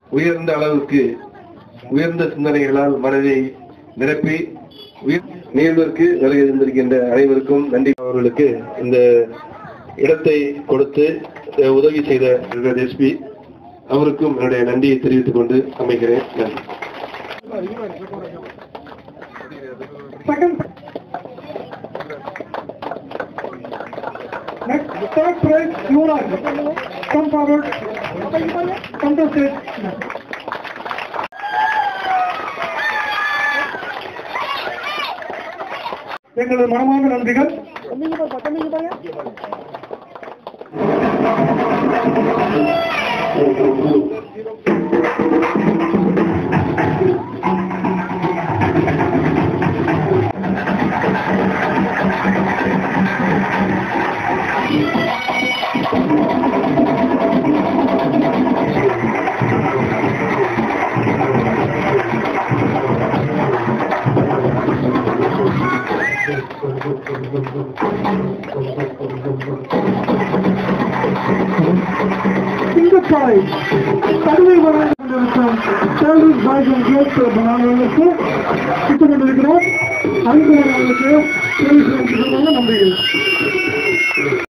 உயர்ந்த அளவுக்கு உயர்ந்த சிந்தனைகளால் மனதை நிரப்பி உயிர் நிகழ்விற்கு வருகை இருந்திருக்கின்ற அனைவருக்கும் நன்றி அவர்களுக்கு இந்த இடத்தை கொடுத்து அஹ், உதவி செய்த எஸ்பி அவருக்கும் என்னுடைய நன்றியை தெரிவித்துக் கொண்டு அமைகிறேன் நன்றி Second. Next, third prize, Yuvraj. Come forward. Come to stage. எங்களது மனமார்ந்த நன்றிகள் இந்த சாலை கடுமை வளர்ந்து கொண்டிருக்கும் சேலரி பாய்ஸ் அண்ட் கேர்ள்ஸ் மாணவர்களுக்கு சுத்தம் கொண்டிருக்கிறோம் ஐந்து மாணவர்களுக்கு நன்றிகள்